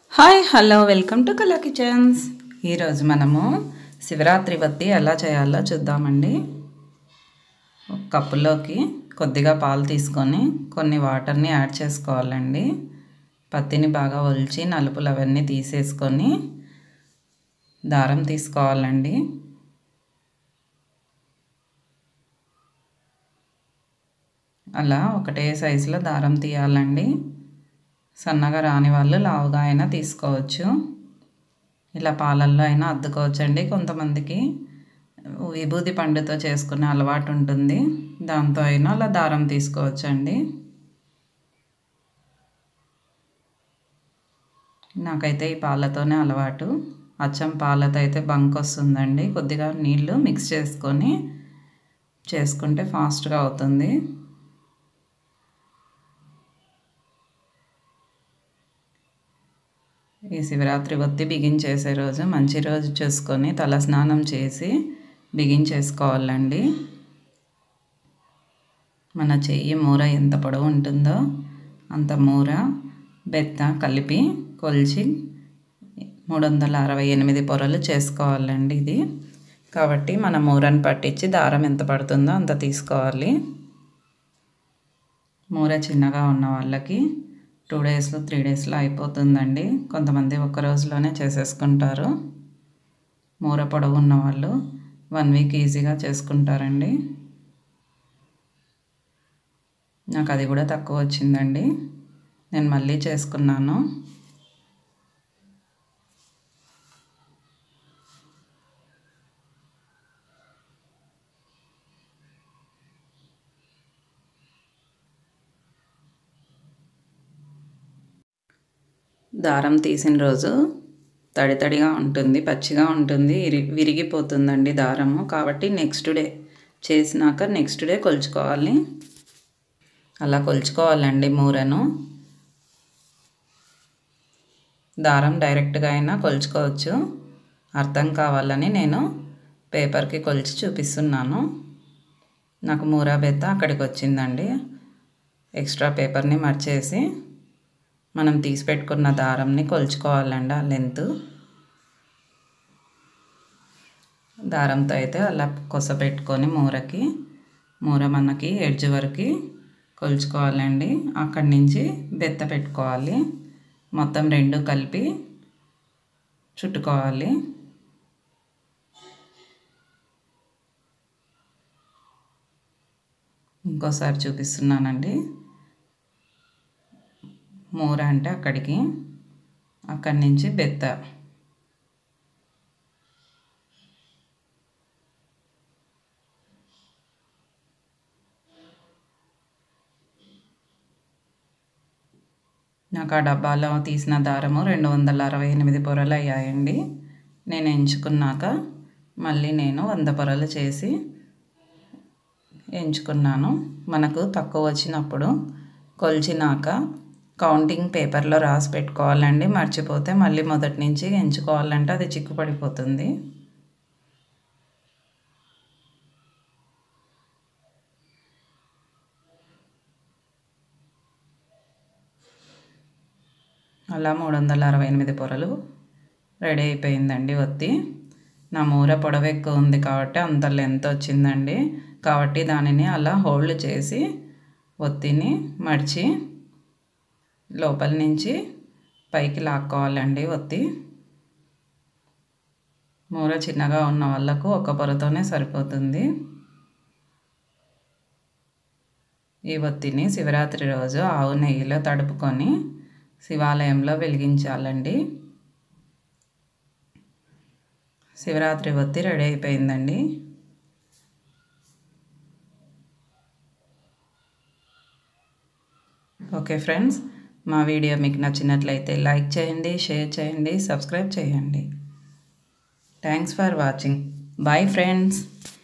hi hello welcome to Kala kitchens ఈరోజు మనము శివరాత్రి వత్తి ఎలా చేయాలో చూద్దామండి ఒక కప్పులోకి కొద్దిగా పాలు తీసుకొని కొన్ని వాటర్ని యాడ్ చేసుకోవాలండి పత్తిని బాగా ఒలిచి నలుపులు అవన్నీ తీసేసుకొని దారం తీసుకోవాలండి అలా ఒకటే సైజులో దారం తీయాలండి సన్నగా రాని వాళ్ళు లావుగా అయినా తీసుకోవచ్చు ఇలా పాలల్లో అయినా అద్దుకోవచ్చండి కొంతమందికి విభూది పండుతో చేసుకునే అలవాటు ఉంటుంది దాంతో అయినా అలా దారం తీసుకోవచ్చండి నాకైతే ఈ పాలతోనే అలవాటు అచ్చం పాలతో అయితే బంక్ వస్తుందండి కొద్దిగా నీళ్ళు మిక్స్ చేసుకొని చేసుకుంటే ఫాస్ట్గా అవుతుంది ఈ శివరాత్రి ఒత్తి బిగించేసే రోజు మంచి రోజు చూసుకొని తల స్నానం చేసి బిగించేసుకోవాలండి మన చెయ్యి మూర ఎంత పొడవు ఉంటుందో అంత మూర బెత్త కలిపి కొలిచి మూడు వందల అరవై ఎనిమిది పొరలు చేసుకోవాలండి ఇది కాబట్టి మన మూరను పట్టించి దారం ఎంత పడుతుందో అంత తీసుకోవాలి మూర చిన్నగా ఉన్న వాళ్ళకి టూ డేస్లో త్రీ డేస్లో అయిపోతుందండి కొంతమంది ఒక రోజులోనే చేసేసుకుంటారు మూర పొడవు ఉన్న వాళ్ళు వన్ వీక్ ఈజీగా చేసుకుంటారండి నాకు అది కూడా తక్కువ వచ్చిందండి నేను మళ్ళీ చేసుకున్నాను దారం తీసిన రోజు తడి తడిగా ఉంటుంది పచ్చిగా ఉంటుంది ఇరి విరిగిపోతుందండి దారము కాబట్టి నెక్స్ట్ డే చేసినాక నెక్స్ట్ డే కొలుచుకోవాలి అలా కొలుచుకోవాలండి మూరను దారం డైరెక్ట్గా అయినా కొలుచుకోవచ్చు అర్థం కావాలని నేను పేపర్కి కొలిచి చూపిస్తున్నాను నాకు మూరా బెత్త అక్కడికి వచ్చిందండి ఎక్స్ట్రా పేపర్ని మర్చేసి మనం తీసి పెట్టుకున్న దారంని కొలుచుకోవాలండి ఆ లెంత్ దారంతో అయితే అలా కొసపెట్టుకొని మూరకి మూర మనకి ఎడ్జ్ వరకు కొలుచుకోవాలండి అక్కడి నుంచి బెత్త పెట్టుకోవాలి మొత్తం రెండు కలిపి చుట్టుకోవాలి ఇంకోసారి చూపిస్తున్నానండి మూర అంటే అక్కడికి అక్కడి నుంచి బెత్త నాకు ఆ డబ్బాలో తీసిన దారము రెండు వందల అరవై ఎనిమిది పొరలు అయ్యాయండి నేను ఎంచుకున్నాక మళ్ళీ నేను వంద పొరలు చేసి ఎంచుకున్నాను మనకు తక్కువ వచ్చినప్పుడు కొలిచినాక కౌంటింగ్ పేపర్లో రాసి పెట్టుకోవాలండి మర్చిపోతే మళ్ళీ మొదటి నుంచి ఎంచుకోవాలంటే అది చిక్కుపడిపోతుంది అలా మూడు వందల అరవై ఎనిమిది పొరలు రెడీ అయిపోయిందండి ఒత్తి నా మూర పొడవు ఎక్కువ ఉంది కాబట్టి అంత లెంత్ వచ్చిందండి కాబట్టి దానిని అలా హోల్డ్ చేసి ఒత్తిని మడిచి లోపల నుంచి పైకి లాక్కోవాలండి ఒత్తి మూర చిన్నగా ఉన్న వాళ్ళకు ఒక పొరతోనే సరిపోతుంది ఈ ఒత్తిని శివరాత్రి రోజు ఆవు నెయ్యిలో తడుపుకొని శివాలయంలో వెలిగించాలండి శివరాత్రి ఒత్తి రెడీ అయిపోయిందండి ఓకే ఫ్రెండ్స్ మా వీడియో మీకు నచ్చినట్లయితే లైక్ చేయండి షేర్ చేయండి సబ్స్క్రైబ్ చేయండి thanks for watching bye friends